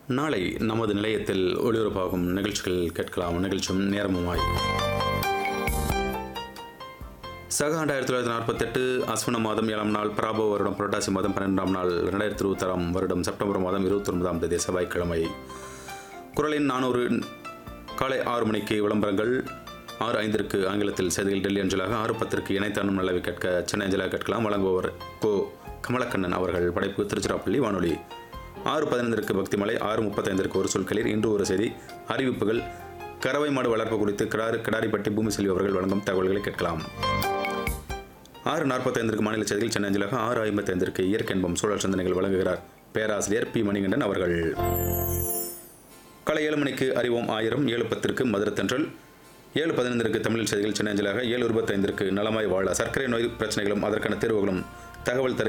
நாளை நமது நிலையத்தில் ஒளிபரப்பாகும் நிகழ்ச்சிகள் கேட்கலாம் நிகழ்ச்சியும் நேரமுமாய் சக ஆண்டு ஆயிரத்தி தொள்ளாயிரத்தி நாற்பத்தெட்டு அஸ்வின மாதம் ஏழாம் நாள் பிராபோ வருடம் புரட்டாசி மாதம் பன்னெண்டாம் நாள் ரெண்டாயிரத்தி இருபத்தாறாம் வருடம் செப்டம்பர் மாதம் இருபத்தி ஒன்பதாம் தேதி செவ்வாய்க்கிழமை குரலின் நானூறு காலை ஆறு மணிக்கு விளம்பரங்கள் ஆறு ஐந்திற்கு ஆங்கிலத்தில் செய்திகள் டெல்லி அஞ்சலாக ஆறு பத்திற்கு இணைத்தானும் நல்லவை கேட்க சென்னை அஞ்சலாக கேட்கலாம் வழங்குபவர் கோ கமலக்கண்ணன் அவர்கள் படைப்பு திருச்சிராப்பள்ளி வானொலி ஆறு பதினைந்திற்கு பக்திமலை ஆறு முப்பத்தைந்திற்கு ஒரு சொற்களில் இன்று ஒரு செய்தி அறிவிப்புகள் கறவை மாடு வளர்ப்பு குறித்து கிடாரி கிடாரிப்பட்டி பூமி செல்வி அவர்கள் வழங்கும் தகவல்களை கேட்கலாம் ஆறு நாற்பத்தைந்திற்கு மாநில செய்திகள் சென்னை அஞ்சலாக ஆறு ஐம்பத்தைந்திற்கு இயற்கை என்பம் சூழல் சிந்தனைகள் வழங்குகிறார் பேராசிரியர் பி மணிகண்டன் அவர்கள் காலை ஏழு மணிக்கு அறிவோம் ஆயிரம் ஏழு பத்திற்கு மதுரை தென்றல் ஏழு பதினைந்திற்கு தமிழில் செய்திகள் சென்னை அஞ்சலாக ஏழு இருபத்தைந்திற்கு நலமாய் வாழ சர்க்கரை நோய் பிரச்சனைகளும் அதற்கான தீர்வுகளும் தகவல் தர